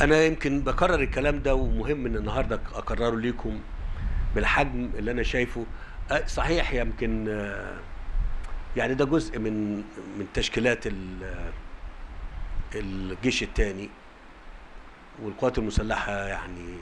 انا يمكن بكرر الكلام ده ومهم ان النهارده اكرره ليكم بالحجم اللي انا شايفه أه، صحيح يمكن آه، يعني ده جزء من من تشكيلات ال- الجيش الثاني والقوات المسلحه يعني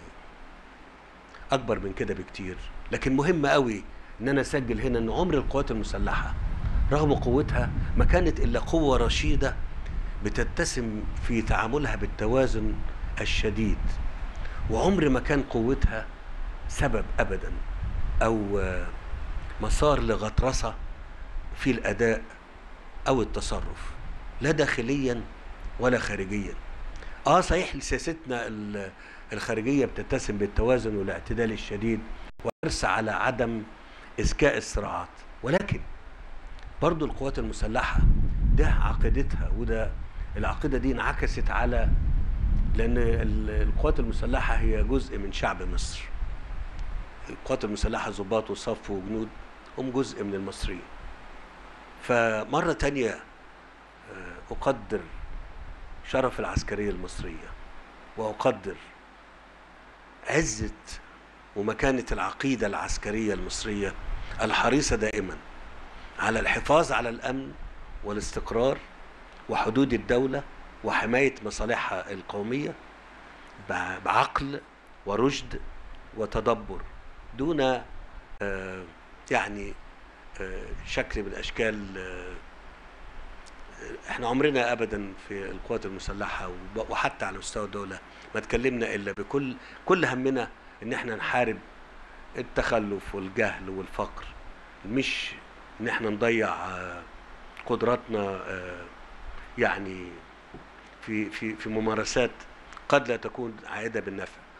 اكبر من كده بكتير لكن مهم قوي ان انا اسجل هنا ان عمر القوات المسلحه رغم قوتها ما كانت الا قوه رشيده بتتسم في تعاملها بالتوازن الشديد وعمر ما كان قوتها سبب ابدا او آه، مسار لغطرسه في الاداء او التصرف لا داخليا ولا خارجيا اه صحيح سياستنا ال- الخارجيه بتتسم بالتوازن والاعتدال الشديد وحرص على عدم اذكاء الصراعات ولكن برضو القوات المسلحه ده عقيدتها وده العقيده دي انعكست على لان ال- القوات المسلحه هي جزء من شعب مصر القوات المسلحه ضباط وصف وجنود هم جزء من المصريين فمره تانية آه، اقدر شرف العسكريه المصريه واقدر عزه ومكانه العقيده العسكريه المصريه الحريصه دائما على الحفاظ على الامن والاستقرار وحدود الدوله وحمايه مصالحها القوميه بع- بعقل ورشد وتدبر دون آه، يعني آه، شكل من اشكال آه، احنا عمرنا ابدا في القوات المسلحه وب- وحتى على مستوى الدوله ما تكلمنا الا بكل كل همنا ان احنا نحارب التخلف والجهل والفقر مش ان احنا نضيع آه، قدراتنا آه، يعني في في في ممارسات قد لا تكون عائده بالنفع